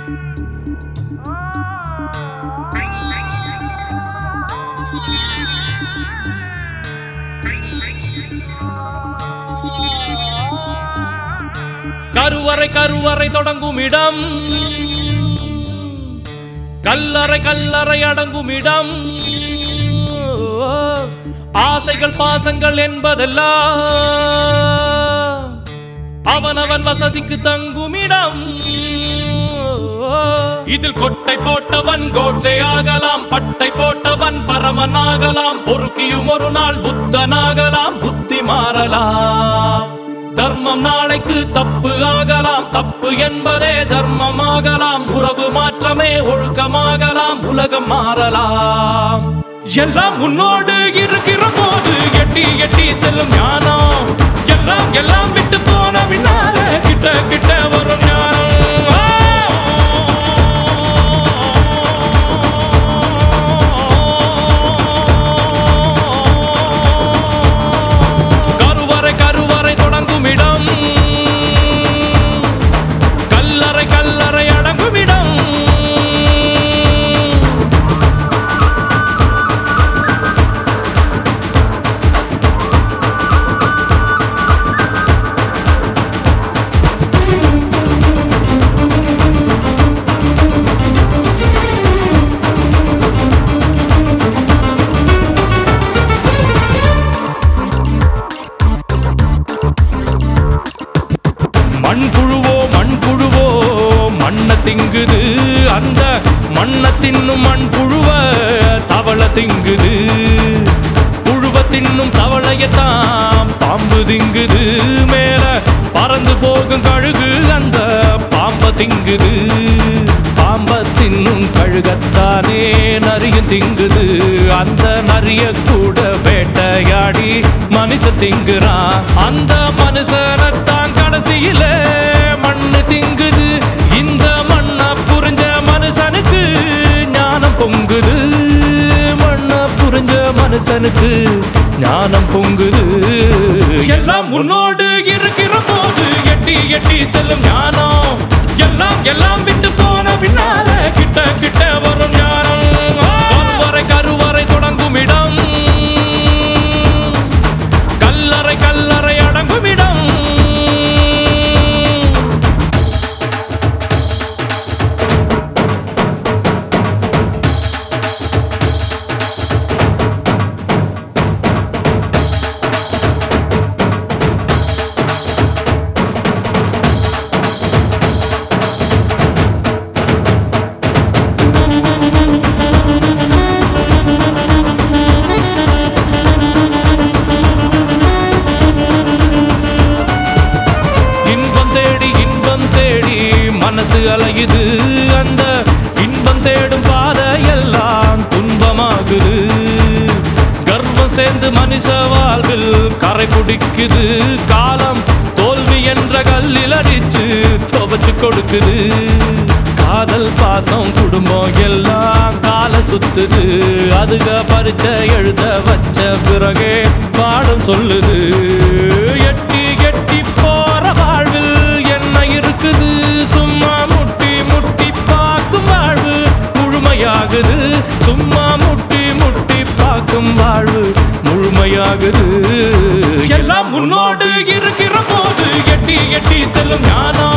கருவறை கருவறை தொடங்கும் இடம் கல்லறை கல்லறை அடங்கும் இடம் ஆசைகள் பாசங்கள் என்பதெல்லாம் அவனவன் வசதிக்கு தங்கும் இடம் இதில் கொட்டை போட்டவன் கோட்சை ஆகலாம் பட்டை போட்டவன் பரமன் ஆகலாம் பொறுக்கியும் ஒரு நாள் புத்தனாகலாம் புத்தி மாறலாம் தர்மம் நாளைக்கு தப்பு ஆகலாம் தப்பு என்பதே தர்மம் ஆகலாம் உறவு மாற்றமே ஒழுக்கமாகலாம் உலகம் மாறலாம் எல்லாம் உன்னோடு இருக்கிற போது எட்டி எட்டி செல்லும் ஞானம் எல்லாம் எல்லாம் விட்டு போன பின்னால கிட்ட கிட்ட வரும் ஞானம் கருவறை கருவறை தொடங்கும் இடம் கல்லறை கல்லறை அடங்கும் இடம் மண்புழுவோ மண்புழுவோ மண்ண திங்குது அந்த மண்ண தின்னும் மண்புழுவ தவள திங்குது புழுவ தின்னும் தவளையத்தான் பாம்பு திங்குது மேல பறந்து போகும் கழுகு அந்த பாம்ப திங்குது பாம்ப தின்னும் கழுகத்தானே நரிய திங்குது அந்த நரிய கூட வேட்டையாடி மனுஷ திங்குறான் அந்த மனுஷனத்தான் கடைசியில மண்ணு திங்குது இந்த மண்ண புரிஞ்ச மனுஷனுக்கு ஞானம் பொங்குது மண்ண புரிஞ்ச மனுஷனுக்கு ஞானம் பொங்குது எல்லாம் உன்னோடு இருக்கிற போது எட்டி எட்டி செல்லும் ஞானம் எல்லாம் எல்லாம் விட்டு போன பின்னால கிட்ட கிட்ட வரும் ஞானம் கருவறை கருவறை தொடங்கும் இடம் கல்லறை கல்லறை அடங்கும் இடம் இன்பம் தேடி இன்பம் தேடி மனசு அலையுது அந்த இன்பம் தேடும் பாதை எல்லாம் துன்பமாகுது கர்வம் சேர்ந்து மனுஷ வாழ்வில் கரை பிடிக்குது காலம் தோல்வி என்ற கல்லில் அடிச்சு துவச்சு கொடுக்குது காதல் பாசம் குடும்பம் எல்லாம் கால சுத்துது அதுக பரிச்சை எழுத வச்ச பிறகே பாடம் சொல்லுது எட்டி எட்டி போற வாழ்வில் என்ன இருக்குது சும்மா முட்டி முட்டி பார்க்கும் வாழ்வு முழுமையாகுது சும்மா முட்டி முட்டி பார்க்கும் வாழ்வு முழுமையாகுது எல்லாம் முன்னோடு இருக்கிற போது எட்டி எட்டி செல்லும் ஞானம்